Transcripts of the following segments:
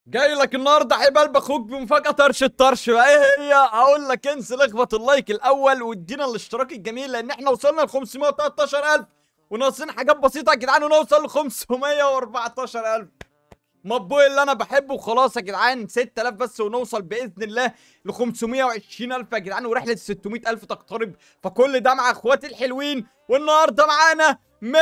جاي لك النهارده حبال اخوك بمفاجاه طرش الطرش بقى ايه هي هقول لك انزل اخبط اللايك الاول وادينا الاشتراك الجميل لان احنا وصلنا ل 513000 وناقصين حاجات بسيطه يا جدعان ونوصل ل 514000 مطبوع اللي انا بحبه وخلاص يا جدعان 6000 بس ونوصل باذن الله ل 520000 يا جدعان ورحله 600000 تقترب فكل ده مع اخواتي الحلوين والنهارده معانا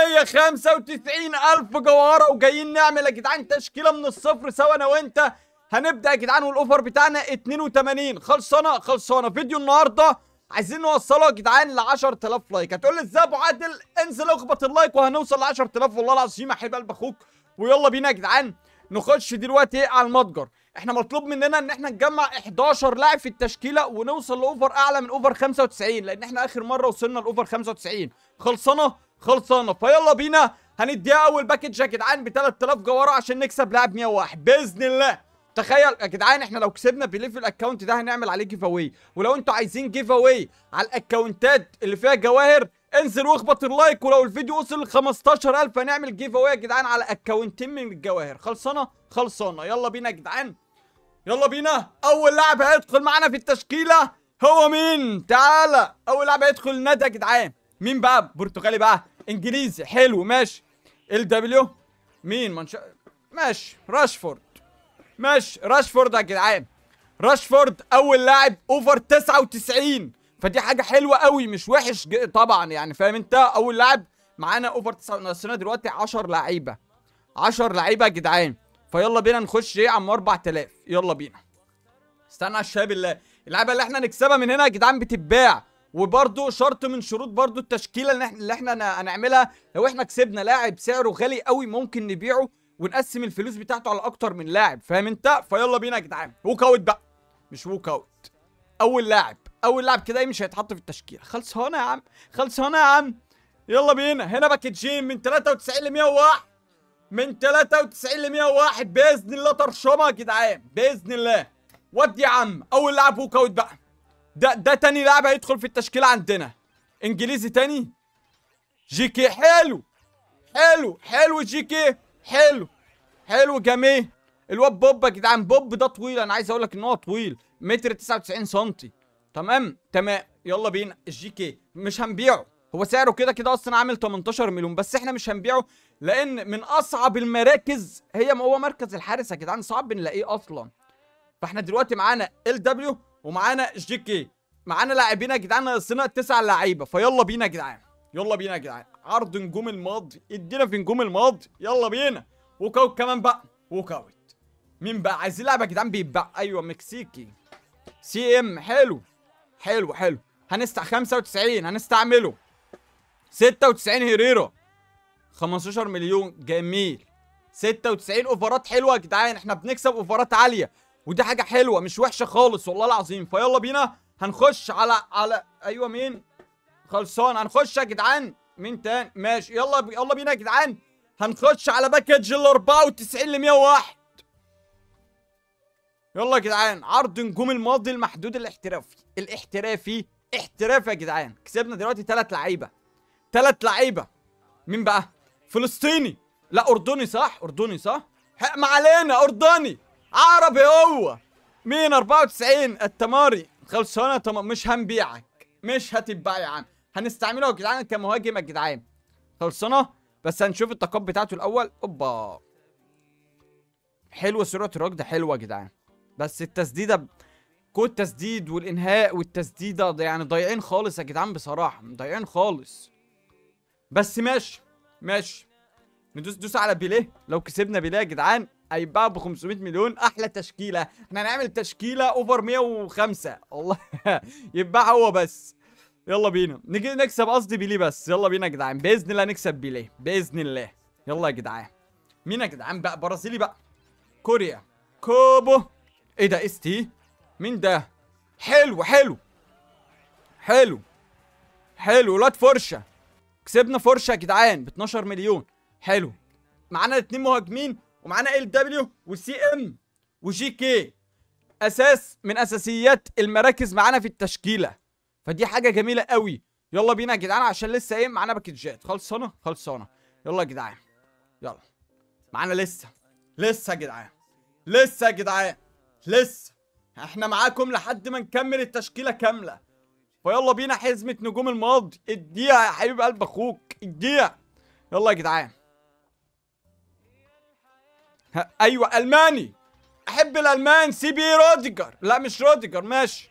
195000 جوهره وجايين نعمل يا جدعان تشكيله من الصفر سوا انا وانت هنبدا يا جدعان والاوفر بتاعنا 82 خلصانه خلصانه فيديو النهارده عايزين نوصله يا جدعان ل 10000 لايك هتقول لي ازاي يا ابو عادل انزل اخبط اللايك وهنوصل ل 10000 والله العظيم احب قلب اخوك ويلا بينا يا جدعان نخش دلوقتي ايه على المتجر احنا مطلوب مننا ان احنا نجمع 11 لاعب في التشكيله ونوصل لاوفر اعلى من اوفر 95 لان احنا اخر مره وصلنا لاوفر 95 خلصانه خلصانه فيلا بينا هنديها اول باكج يا جدعان ب 3000 جوهره عشان نكسب لاعب 101 باذن الله تخيل يا جدعان احنا لو كسبنا بليه في الاكونت ده هنعمل عليه جيف اواي ولو انتوا عايزين جيف اواي على الاكونتات اللي فيها جواهر انزل واخبط اللايك ولو الفيديو وصل ل 15000 هنعمل جيف اواي يا جدعان على اكونتين من الجواهر خلصانه خلصانه يلا بينا يا جدعان يلا بينا اول لاعب هيدخل معانا في التشكيله هو مين تعالى اول لاعب هيدخل ندى يا جدعان مين بقى برتغالي بقى انجليزي حلو ماشي ال دبليو مين منش... ماشي راشفورد ماشي راشفورد يا جدعان راشفورد اول لاعب اوفر 99 فدي حاجه حلوه قوي مش وحش ج- طبعا يعني فاهم انت اول لاعب معانا اوفر 9 ناقصنا دلوقتي 10 لعيبه 10 لعيبه يا جدعان فيلا بينا نخش ايه عم 4000 يلا بينا استنى على الشباب الله اللعيبه اللي احنا نكسبها من هنا يا جدعان بتتباع وبرده شرط من شروط برده التشكيله اللي احنا اللي احنا ن- هنعملها لو احنا كسبنا لاعب سعره غالي قوي ممكن نبيعه ونقسم الفلوس بتاعته على اكتر من لاعب فاهم انت فيلا بينا يا جدعان ووك اوت بقى مش ووك اوت اول لاعب اول لاعب كده مش هيتحط في التشكيله خلصانه يا عم خلصانه يا عم يلا بينا هنا باكجين من 93 ل 101 من 93 ل 101 باذن الله طرشمه يا جدعان باذن الله ودي يا عم اول لاعب ووك اوت بقى ده ده تاني لاعب هيدخل في التشكيله عندنا انجليزي تاني جي كي حلو حلو حلو جي كي حلو حلو جميل الواد بوب يا جدعان بوب ده طويل انا عايز اقول لك ان هو طويل متر 99 سنتي تمام تمام يلا بينا الجي كي مش هنبيعه هو سعره كده كده اصلا عامل 18 مليون بس احنا مش هنبيعه لان من اصعب المراكز هي ما هو مركز الحارس يا جدعان صعب نلاقيه اصلا فاحنا دلوقتي معانا ال دبليو ومعانا جي كي معانا لاعبين يا جدعان ناقصنا تسع لعيبه فيلا بينا يا جدعان يلا بينا يا جدعان عرض نجوم الماضي ادينا في نجوم الماضي يلا بينا ووك اوت كمان بقى ووك اوت مين بقى عايزين لاعب يا جدعان بيتباع ايوه مكسيكي سي ام حلو حلو حلو هنستع 95 هنستعمله 96 هيريرا 15 مليون جميل 96 اوفرات حلوه يا جدعان احنا بنكسب اوفرات عاليه ودي حاجه حلوه مش وحشه خالص والله العظيم فيلا بينا هنخش على على ايوه مين خلصان هنخش يا جدعان مين تاني ماشي يلا ب... يلا بينا يا جدعان هنخش على باكج ال 94 ل 101 يلا يا جدعان عرض نجوم الماضي المحدود الاحترافي الاحترافي احتراف يا جدعان كسبنا دلوقتي ثلاث لعيبه ثلاث لعيبه مين بقى فلسطيني لا اردني صح اردني صح ح- ما علينا اردني عربي هو مين 94 التماري خلصانه تمام مش هنبيعك مش هتتباع يا عم هنستعمله يا جدعان كمهاجم يا جدعان خلصانه بس هنشوف الطاقات بتاعته الاول اوبا حلوه سرعه الركض حلوه يا جدعان بس التسديده ب... كود التسديد والانهاء والتسديده ده يعني ضايعين خالص يا جدعان بصراحه ضايعين خالص بس ماشي ماشي ندوس دوس على بيليه لو كسبنا بيليه يا جدعان هيتباع ب 500 مليون احلى تشكيله احنا هنعمل تشكيله اوفر 105 والله يتباع هو بس يلا بينا نيجي نكسب قصدي بيليه بس يلا بينا يا جدعان باذن الله نكسب بيليه باذن الله يلا يا جدعان مين يا جدعان بقى برازيلي بقى كوريا كوبو ايه ده اس تي مين ده حلو حلو حلو حلو ولاد فرشه كسبنا فرشه يا جدعان ب 12 مليون حلو معانا اتنين مهاجمين ومعانا ال دبليو وسي ام وجي كي اساس من اساسيات المراكز معانا في التشكيله فدي حاجه جميله قوي يلا بينا يا جدعان عشان لسه ايه معانا باكجات خلصانه خلصانه يلا يا جدعان يلا معانا لسه لسه يا جدعان لسه يا جدعان لسه احنا معاكم لحد ما نكمل التشكيله كامله فيلا بينا حزمه نجوم الماضي اديها يا حبيب قلب اخوك اديها يلا يا جدعان ها، ايوه الماني احب الالمان سي بي روديجر لا مش روديجر ماشي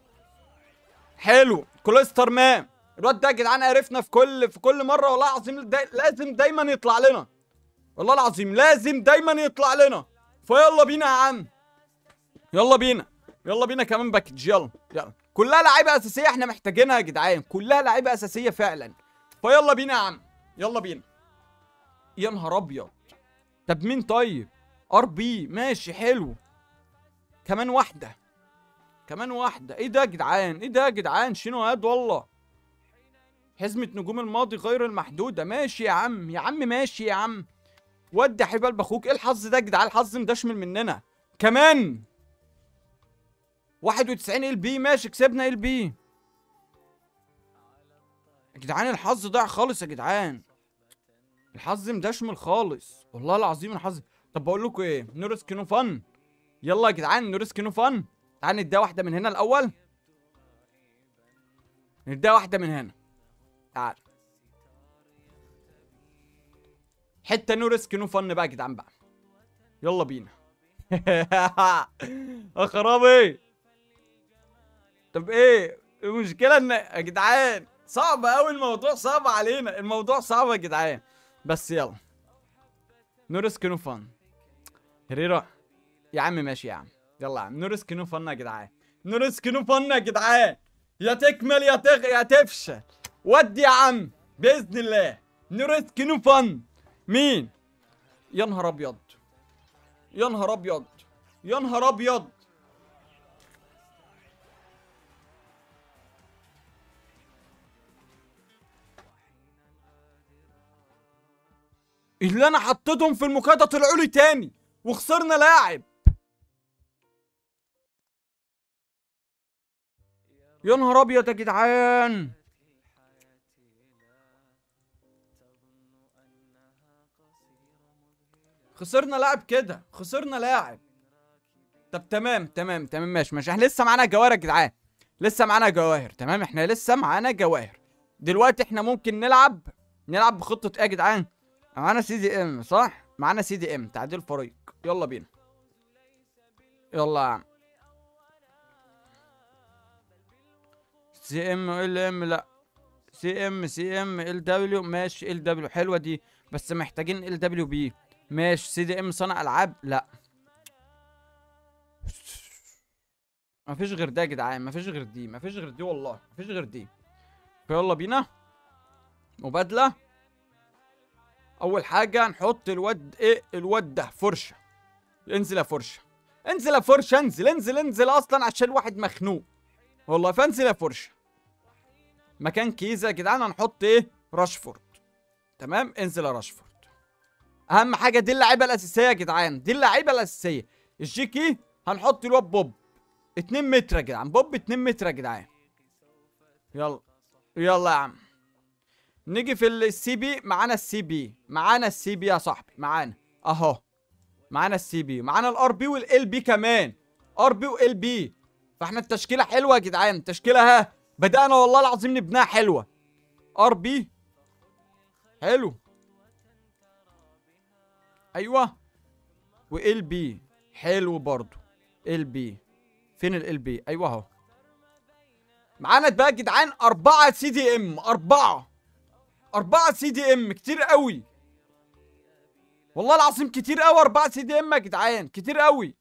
حلو كوليستر مان الواد ده يا جدعان عرفنا في كل في كل مره والله العظيم دا لازم دايما يطلع لنا والله العظيم لازم دايما يطلع لنا فيلا بينا يا عم يلا بينا يلا بينا كمان باكج يلا يلا كلها لعيبه اساسيه احنا محتاجينها يا جدعان كلها لعيبه اساسيه فعلا فيلا بينا يا عم يلا بينا يا نهار ابيض طب مين طيب ار بي ماشي حلو كمان واحده كمان واحده ايه ده يا جدعان ايه ده يا جدعان شنو هاد والله حزمة نجوم الماضي غير المحدودة ماشي يا عم يا عم ماشي يا عم ودي يا حبيب قلب اخوك ايه الحظ ده يا جدعان الحظ مدشمل مننا كمان 91 ال بي ماشي كسبنا ال بي يا جدعان الحظ ضاع خالص يا جدعان الحظ مدشمل خالص والله العظيم الحظ طب بقول لكم ايه نورسك نو فن يلا يا جدعان نورسك نو فن تعال نديها واحده من هنا الاول نديها واحده من هنا تعال حته نو ريسك نو فن بقى يا جدعان بقى يلا بينا يا خرابي طب ايه المشكله ان يا جدعان صعب قوي الموضوع صعب علينا الموضوع صعب يا جدعان بس يلا نو ريسك نو فن هريرا يا عم ماشي يا عم يلا يا عم نو ريسك نو فن يا جدعان نو ريسك نو فن يا جدعان يا تكمل يا تغ يا تفشل ودي يا عم باذن الله نو ريسك نو فن مين يا نهار ابيض يا نهار ابيض يا نهار ابيض اللي انا حطيتهم في المكاتة طلعوا لي تاني وخسرنا لاعب يا نهار ابيض يا جدعان خسرنا لاعب كده خسرنا لاعب طب تمام تمام تمام ماشي ماشي احنا لسه معانا جواهر يا جدعان لسه معانا جواهر تمام احنا لسه معانا جواهر دلوقتي احنا ممكن نلعب نلعب بخطة ايه يا جدعان معانا سي دي ام صح معانا سي دي ام تعديل فريق يلا بينا يلا يا عم سي ام ال ام لا سي ام سي ام ال دبليو ماشي ال دبليو حلوه دي بس محتاجين ال دبليو بي ماشي سي دي ام صنع العاب لا مفيش غير ده يا جدعان مفيش غير دي مفيش غير دي والله مفيش غير دي فيلا بينا مبادله اول حاجه نحط الواد ايه الواد ده فرشه انزل يا فرشه انزل يا فرشه انزل انزل انزل اصلا عشان الواحد مخنوق والله فانزل يا فرشه مكان كيزه يا جدعان هنحط ايه راشفورد تمام انزل يا راشفورد اهم حاجه دي اللعيبه الاساسيه يا جدعان دي اللعيبه الاساسيه الجيكي هنحط الواد بوب 2 متر يا جدعان بوب 2 متر يا جدعان يلا يلا يا عم نيجي في السي بي معانا السي بي معانا السي بي يا صاحبي معانا اهو معانا السي بي معانا الار بي والال بي كمان ار بي وال بي فاحنا التشكيله حلوه يا جدعان التشكيله ها بدانا والله العظيم نبناها حلوه ار بي حلو ايوه وال بي حلو برضو ال بي فين ال بي ايوه اهو معانا بقى يا جدعان أربعة سي دي ام أربعة أربعة سي دي ام كتير قوي والله العظيم كتير قوي أربعة سي دي ام يا جدعان كتير قوي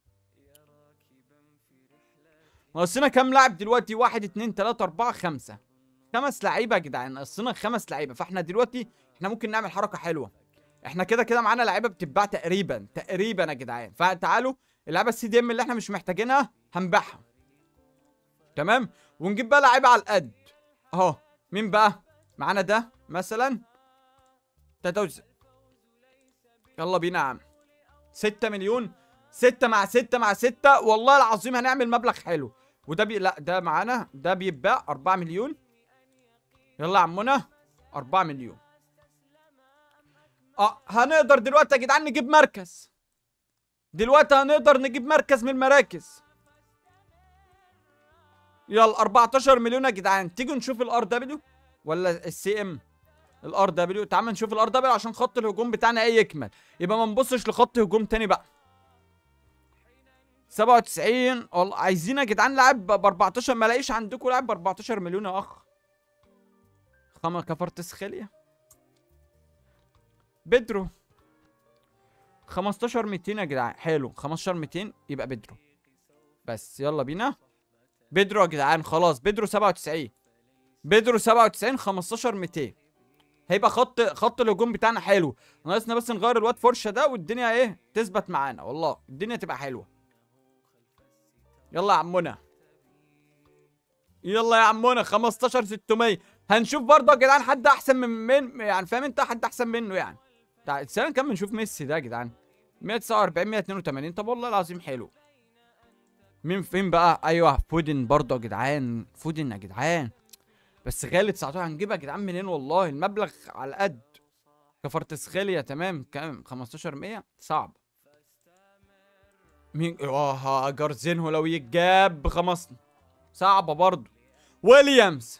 ناقصنا كام لاعب دلوقتي واحد اتنين تلاتة أربعة خمسة خمس لعيبة يا جدعان ناقصنا خمس لعيبة فاحنا دلوقتي احنا ممكن نعمل حركة حلوة احنا كده كده معانا لعيبة بتتباع تقريبا تقريبا يا جدعان فتعالوا اللعيبة السي دي ام اللي احنا مش محتاجينها هنبيعها تمام ونجيب بقى لعيبه على القد اهو مين بقى معانا ده مثلا تدوز يلا بينا يا عم 6 مليون 6 مع 6 مع 6 والله العظيم هنعمل مبلغ حلو وده بي لا ده معانا ده بيتباع 4 مليون يلا يا عمنا 4 مليون اه هنقدر دلوقتي يا جدعان نجيب مركز دلوقتي هنقدر نجيب مركز من المراكز يلا 14 مليون يا جدعان تيجوا نشوف الار دبليو ولا السي ام الار دبليو تعال نشوف الار دبليو عشان خط الهجوم بتاعنا ايه يكمل يبقى ما نبصش لخط هجوم تاني بقى 97 والله عايزين يا جدعان لاعب ب 14 ما لاقيش عندكم لاعب ب 14 مليون يا اخ خما كفرتس خاليه بيدرو 15 200 يا جدعان حلو 15 200 يبقى بيدرو بس يلا بينا بيدرو يا جدعان خلاص بيدرو 97 بيدرو 97 15 200 هيبقى خط خط الهجوم بتاعنا حلو ناقصنا بس نغير الواد فرشه ده والدنيا ايه تثبت معانا والله الدنيا تبقى حلوه يلا يا عمنا يلا يا عمنا 15 600 هنشوف برضه يا جدعان حد احسن من من يعني فاهم انت حد احسن منه يعني تعال استنى نكمل نشوف ميسي ده يا جدعان 149 182 طب والله العظيم حلو مين فين بقى ايوه فودن برضه يا جدعان فودن يا جدعان بس غالي 19 هنجيبها يا جدعان منين والله المبلغ على قد كفرتسخاليا تمام كام 15 100 صعب مين اه جارزينهو لو يتجاب بخمس صعبه برضه ويليامز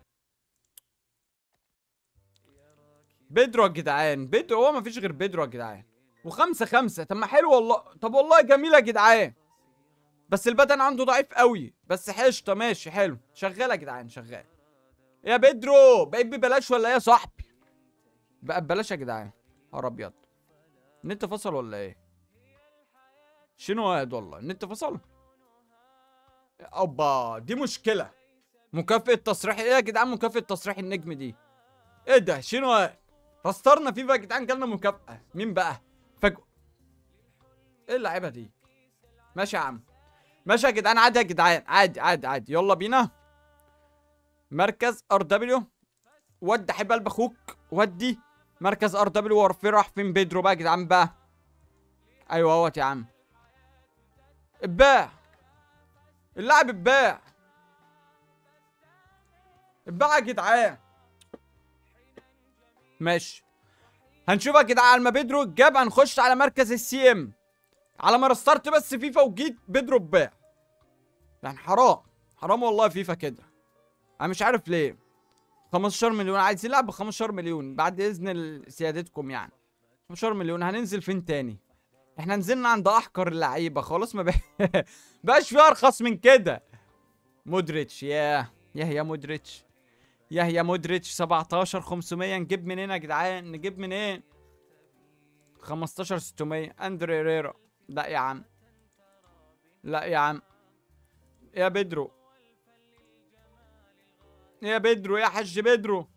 بيدرو يا جدعان بيدرو هو مفيش غير بيدرو يا جدعان وخمسة خمسة طب ما حلو والله طب والله جميلة يا جدعان بس البدن عنده ضعيف قوي بس حشطة ماشي حلو شغال يا جدعان شغال يا بيدرو بقيت ببلاش ولا ايه يا صاحبي بقى ببلاش يا جدعان نهار ابيض النت فصل ولا ايه شنو واد والله النت فصل اوبا دي مشكلة مكافأة تصريح ايه يا جدعان مكافأة تصريح النجم دي ايه ده شنو واد فسترنا فيفا يا جدعان جالنا مكافأة مين بقى فجأة ايه اللعيبة دي ماشي يا عم ماشي يا جدعان عادي يا جدعان عادي عادي عادي يلا بينا مركز ار دبليو ودي حب قلب اخوك ودي مركز ار دبليو وفي راح فين بيدرو بقى يا جدعان بقى ايوه اهوت يا عم اتباع اللاعب اتباع اتباع يا جدعان ماشي هنشوف يا جدعان على ما بيدرو اتجاب هنخش على مركز السي ام على ما رسترت بس فيفا وجيت بيدرو اتباع يعني حرام حرام والله فيفا كده انا مش عارف ليه 15 مليون عايزين نلعب ب 15 مليون بعد اذن ال- سيادتكم يعني 15 مليون هننزل فين تاني احنا نزلنا عند احقر اللعيبه خلاص ما بقى- بقاش في ارخص من كده مودريتش ياه ياه يا مودريتش ياه يا مودريتش 17 500 نجيب منين يا جدعان نجيب منين 15 600 اندري ريرا لا يا عم لا يا عم يا بيدرو يا بيدرو يا حج بيدرو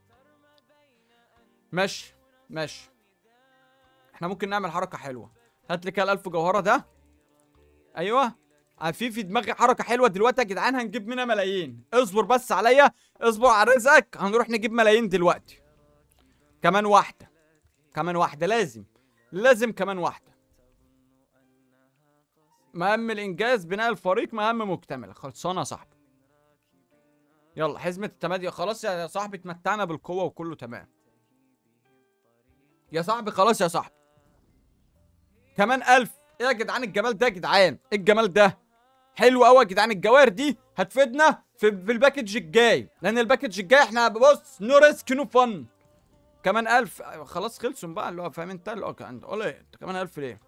ماشي ماشي احنا ممكن نعمل حركة حلوة هات لي كده الألف جوهرة ده أيوه آه، في في دماغي حركة حلوة دلوقتي يا جدعان هنجيب منها ملايين اصبر بس عليا اصبر على رزقك هنروح نجيب ملايين دلوقتي كمان واحدة كمان واحدة لازم لازم كمان واحدة مهام الإنجاز بناء الفريق مهام مكتملة خلصانة يا صاحبي يلا حزمة التمادي خلاص يا صاحبي اتمتعنا بالقوة وكله تمام يا صاحبي خلاص يا صاحبي كمان ألف ايه يا جدعان الجمال ده يا جدعان ايه الجمال ده حلو قوي يا جدعان الجواهر دي هتفيدنا في, في الباكج الجاي لان الباكج الجاي احنا بص نو ريسك نو فن كمان ألف أيوة، خلاص خلصوا بقى اللي هو فاهم انت اللي هو كان قول ايه انت كمان ألف ليه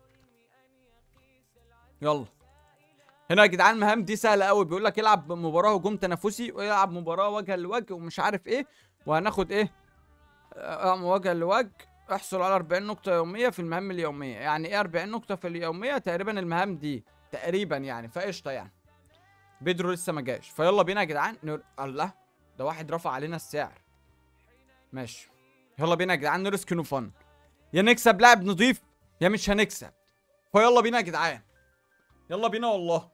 يلا هنا يا جدعان المهام دي سهله قوي بيقول لك العب مباراه هجوم تنافسي ويلعب مباراه وجها لوجه ومش عارف ايه وهناخد ايه آه، وجها لوجه احصل على 40 نقطة يومية في المهام اليومية يعني ايه 40 نقطة في اليومية تقريبا المهام دي تقريبا يعني فقشطة يعني بيدرو لسه ما جاش فيلا بينا يا جدعان نور... الله ده واحد رفع علينا السعر ماشي يلا بينا يا جدعان نرسك نو فن يا نكسب لاعب نضيف يا مش هنكسب فيلا بينا يا جدعان يلا بينا والله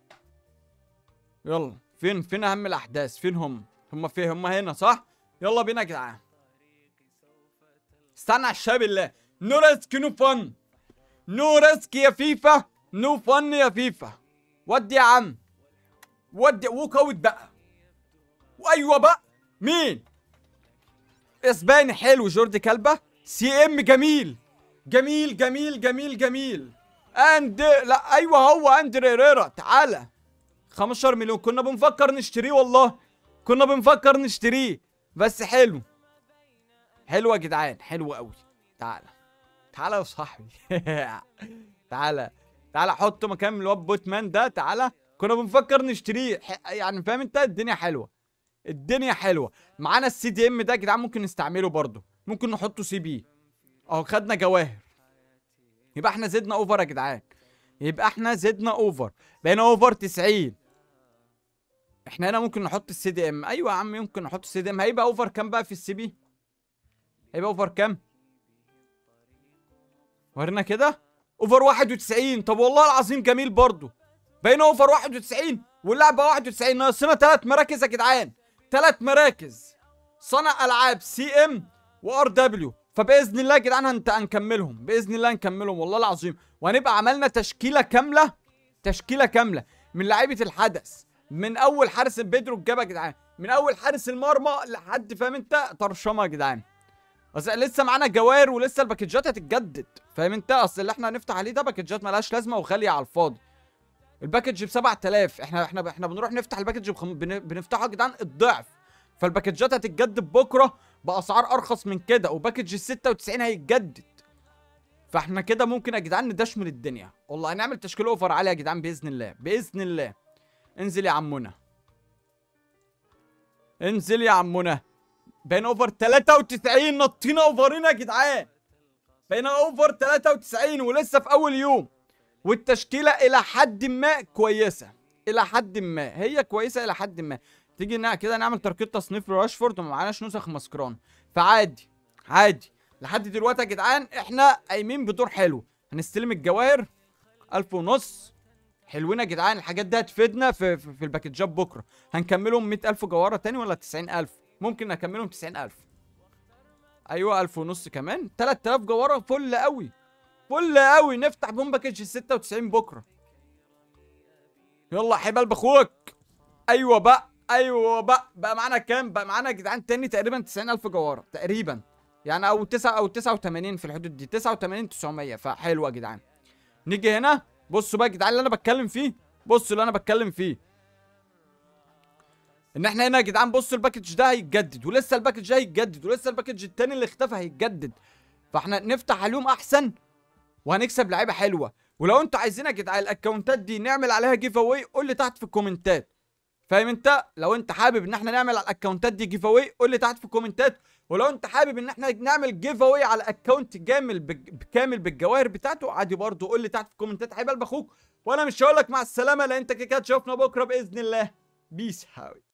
يلا فين فين اهم الاحداث فين هم هم فين هم هنا صح يلا بينا يا جدعان استنى على الشاب الله نو ريسك نو فن نو ريسك يا فيفا نو فن يا فيفا ودي يا عم ودي وكوت بقى وايوه بقى مين اسباني حلو جوردي كلبه سي ام جميل جميل جميل جميل جميل اند لا ايوه هو اندري هيريرا تعالى 15 مليون كنا بنفكر نشتريه والله كنا بنفكر نشتريه بس حلو حلو يا جدعان حلو قوي تعالى تعالى يا صاحبي تعالى تعالى حط مكان الواد بوتمان ده تعالى كنا بنفكر نشتريه ح- يعني فاهم انت الدنيا حلوه الدنيا حلوه معانا السي دي ام ده يا جدعان ممكن نستعمله برضه ممكن نحطه سي بي اهو خدنا جواهر يبقى احنا زدنا اوفر يا جدعان يبقى احنا زدنا اوفر بقينا اوفر 90 احنا هنا ممكن نحط السي دي ام ايوه يا عم ممكن نحط السي دي ام هيبقى اوفر كام بقى في السي بي هيبقى اوفر كام ورينا كده اوفر 91 طب والله العظيم جميل برضو بقينا اوفر 91 واللعبه 91 ناقصنا ثلاث مراكز يا جدعان ثلاث مراكز صنع العاب سي ام وار دبليو فباذن الله يا جدعان هنت هنكملهم باذن الله هنكملهم والله العظيم وهنبقى عملنا تشكيله كامله تشكيله كامله من لعيبه الحدث من اول حارس بيدرو الجبهه يا جدعان من اول حارس المرمى لحد فاهم انت طرشمه يا جدعان بس لسه معانا جواهر ولسه الباكجات هتتجدد فاهم انت اصل اللي احنا هنفتح عليه ده باكجات ملهاش لازمه وغاليه على الفاضي الباكج ب 7000 احنا احنا احنا بنروح نفتح الباكج بخم... بن... بنفتحه يا جدعان الضعف فالباكجات هتتجدد بكره باسعار ارخص من كده وباكج ال 96 هيتجدد فاحنا كده ممكن يا جدعان ندشمل الدنيا والله هنعمل تشكيل اوفر عالي يا جدعان باذن الله باذن الله انزل يا عمنا انزل يا عمنا بين اوفر 93 نطينا اوفرين يا جدعان بين اوفر 93 ولسه في اول يوم والتشكيله الى حد ما كويسه الى حد ما هي كويسه الى حد ما تيجي نا- كده نعمل تركيب تصنيف لراشفورد وما معناش نسخ مسكران فعادي عادي لحد دلوقتي يا جدعان احنا قايمين بدور حلو هنستلم الجواهر ألف ونص حلوين يا جدعان الحاجات دي هتفيدنا في, في, في الباكجات بكره هنكملهم 100000 جوهره تاني ولا 90000 ممكن نكملهم 90000 ايوه 1000 ونص كمان 3000 جوهره فل قوي فل قوي نفتح بوم باكج ال 96 بكره يلا يا حبال باخوك ايوه بقى ايوه بقى بقى معانا كام بقى معانا يا جدعان تاني تقريبا 90000 جوهره تقريبا يعني او 9 او 89 في الحدود دي 89 900 فحلوه يا جدعان نيجي هنا بصوا بقى يا جدعان اللي انا بتكلم فيه بصوا اللي انا بتكلم فيه ان احنا هنا يا جدعان بصوا الباكج ده هيتجدد ولسه الباكج ده هيتجدد ولسه الباكج التاني اللي اختفى هيتجدد فاحنا نفتح عليهم احسن وهنكسب لعيبه حلوه ولو انتوا عايزين يا جدعان الاكونتات دي نعمل عليها جيف اواي قول لي تحت في الكومنتات فاهم انت لو انت حابب ان احنا نعمل على الاكونتات دي جيف اواي قول لي تحت في الكومنتات ولو انت حابب ان احنا نعمل جيف اواي على اكونت كامل بج- كامل بالجواهر بتاعته عادي برضه قول لي تحت في الكومنتات حبيب قلب اخوك وانا مش هقول لك مع السلامه لان انت كده كده تشوفنا بكره باذن الله بيس هاوي